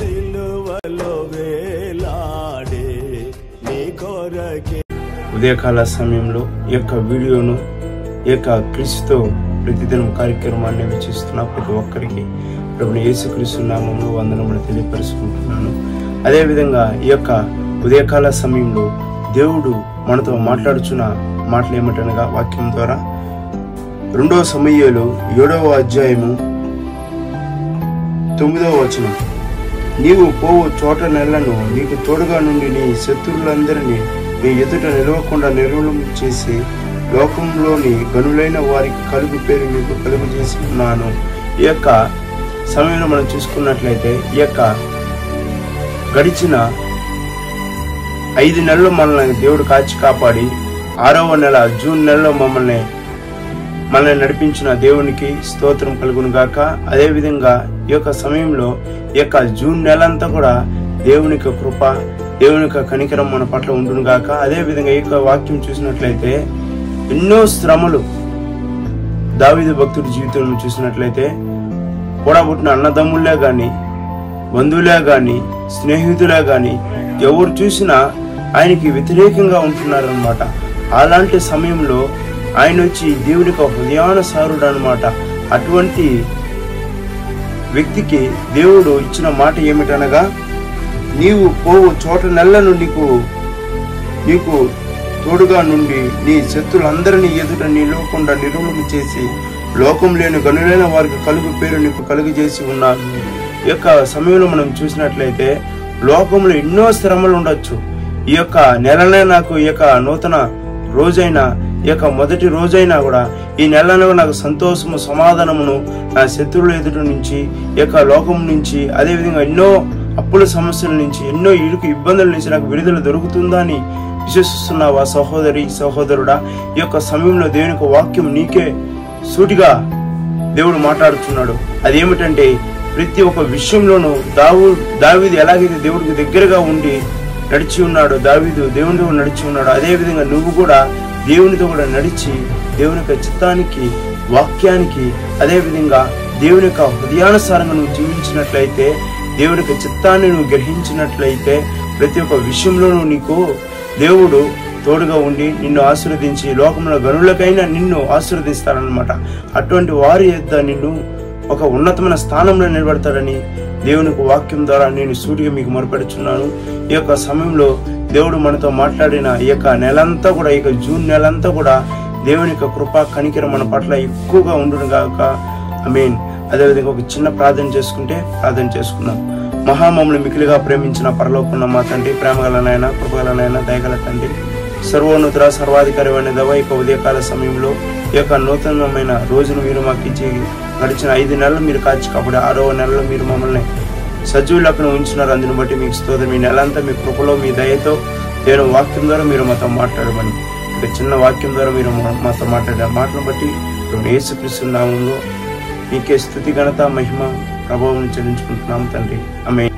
సిలువలో వేలాడే నీ కొరకే ఉదయకాల సమయంలో ఈ యొక్క వీడియోను ఈ యొక్క క్రీస్తుతో ప్రతిదినం కార్యక్రమాన్ని వీక్షిస్తున్న ప్రతి ఒక్కరికి ప్రభు యేసుక్రీస్తు నామంలో వందనములు తెలియపరుచుకుంటున్నాను అదేవిధంగా ఈ యొక్క ఉదయకాల సమయంలో దేవుడు మనతో మాట్లాడుచున్న మాటలు ఏమిటనగా వాక్యం ద్వారా రెండవ సమయంలో ఏడవ అధ్యాయము తొమ్మిదవ వచనం నీవు పోవు చోట నెలను నీకు తోడుగా నుండి నీ శత్రువులందరినీ నీ ఎదుట నిలవకుండా నిర్మూలం చేసి లోకంలోని గనులైన వారికి కలుగు పేరు నీకు కలుగు చేసి ఉన్నాను ఈ యొక్క సమయంలో మనం చూసుకున్నట్లయితే ఈ యొక్క గడిచిన ఐదు నెలలు మనల్ని దేవుడు కాచి కాపాడి ఆరవ నెల జూన్ నెలలో మమ్మల్ని మనల్ని నడిపించిన దేవునికి స్తోత్రం కలుగును గాక అదేవిధంగా ఈ యొక్క సమయంలో ఈ యొక్క జూన్ నెలంతా కూడా దేవుని యొక్క కృప దేవుని యొక్క కనికరం మన పట్ల ఉండును గాక అదేవిధంగా ఈ యొక్క వాక్యం చూసినట్లయితే ఎన్నో శ్రమలు దావీదు భక్తుడి జీవితంలో చూసినట్లయితే కూడబుట్టిన అన్నదమ్ములే గాని బంధువులే గాని స్నేహితులే గాని ఎవరు చూసినా ఆయనకి వ్యతిరేకంగా ఉంటున్నారనమాట అలాంటి సమయంలో ఆయన వచ్చి దేవునికి ఒక హృదయానుసారుడు అనమాట అటువంటి వ్యక్తికి దేవుడు ఇచ్చిన మాట ఏమిటనగా నీవు పోవు చోట నెలను నీకు నీకు తోడుగా నుండి నీ శత్రులందరినీ ఎదుట నిలవకుండా నిర్మూలన చేసి లోకం లేని గనులైన వారికి కలుగు పేరు నీకు కలుగు చేసి ఉన్నాను ఈ యొక్క సమయంలో మనం చూసినట్లయితే లోకంలో ఎన్నో శ్రమలు ఉండొచ్చు ఈ యొక్క నెలనే నాకు ఈ యొక్క నూతన రోజైనా ఈ యొక్క మొదటి రోజైనా కూడా ఈ నెలలో నాకు సంతోషము సమాధానమును నా శత్రువుల ఎదుట నుంచి ఈ యొక్క లోకం నుంచి అదేవిధంగా ఎన్నో అప్పుల సమస్యల నుంచి ఎన్నో ఇరుకు ఇబ్బందుల నుంచి నాకు విడుదల దొరుకుతుందా అని విశ్వసిస్తున్నావా సహోదరి సహోదరుడా ఈ యొక్క సమయంలో దేవుని యొక్క వాక్యం నీకే సూటిగా దేవుడు మాట్లాడుతున్నాడు అదేమిటంటే ప్రతి ఒక్క విషయంలోనూ దావు దావీదు ఎలాగైతే దేవుడికి దగ్గరగా ఉండి నడిచి ఉన్నాడు దావీదు దేవునితో నడిచి ఉన్నాడు అదే విధంగా నువ్వు కూడా దేవునితో కూడా నడిచి దేవుని యొక్క చిత్తానికి వాక్యానికి అదే విధంగా దేవుని యొక్క హృదయానుసారంగా నువ్వు జీవించినట్లయితే దేవుని యొక్క చిత్తాన్ని నువ్వు గ్రహించినట్లయితే ప్రతి ఒక్క విషయంలోనూ నీకు దేవుడు తోడుగా ఉండి నిన్ను ఆశీర్వదించి లోకంలో గనులకైనా నిన్ను ఆశీర్వదిస్తాడనమాట అటువంటి వారి యొద్ద నిన్ను ఒక ఉన్నతమైన స్థానంలో నిలబడతాడని దేవునికి వాక్యం ద్వారా నేను సూటిగా మీకు మొరపెడుచున్నాను ఈ యొక్క సమయంలో దేవుడు మనతో మాట్లాడిన ఈ యొక్క నెలంతా కూడా ఈ యొక్క జూన్ నెలంతా కూడా దేవుని యొక్క కృప కనికరం మన పట్ల ఎక్కువగా ఉండును గాక ఐ మీన్ అదేవిధంగా ఒక చిన్న ప్రార్థన చేసుకుంటే ప్రార్థన చేసుకుందాం మహామములు మికిలిగా ప్రేమించిన పరలోకున్న మా తండ్రి ప్రేమగల నాయన కృపగల నాయన దయగల తండ్రి సర్వోన్నతుల సర్వాధికారి అనే దవ ఇక ఉదయకాల సమయంలో ఈ యొక్క నూతనమైన రోజును మీరు మాకు ఇచ్చి గడిచిన ఐదు నెలలు మీరు కాచి కాబట్టి ఆరవ నెలలో మీరు మమ్మల్ని సజీవులకు ఉంచినారు అందుని బట్టి మీకు స్తోత్రం మీ నెలంతా మీ కృపలో మీ దయతో నేను వాక్యం ద్వారా మీరు మాతో మాట్లాడమని ఒక చిన్న వాక్యం ద్వారా మీరు మా- మాతో మాట్లాడే మాటను బట్టి ఇప్పుడు యేసుక్రీస్తు నామంలో మీకే స్థుతి ఘనత మహిమ ప్రభావం చెల్లించుకుంటున్నాం తండ్రి ఆమె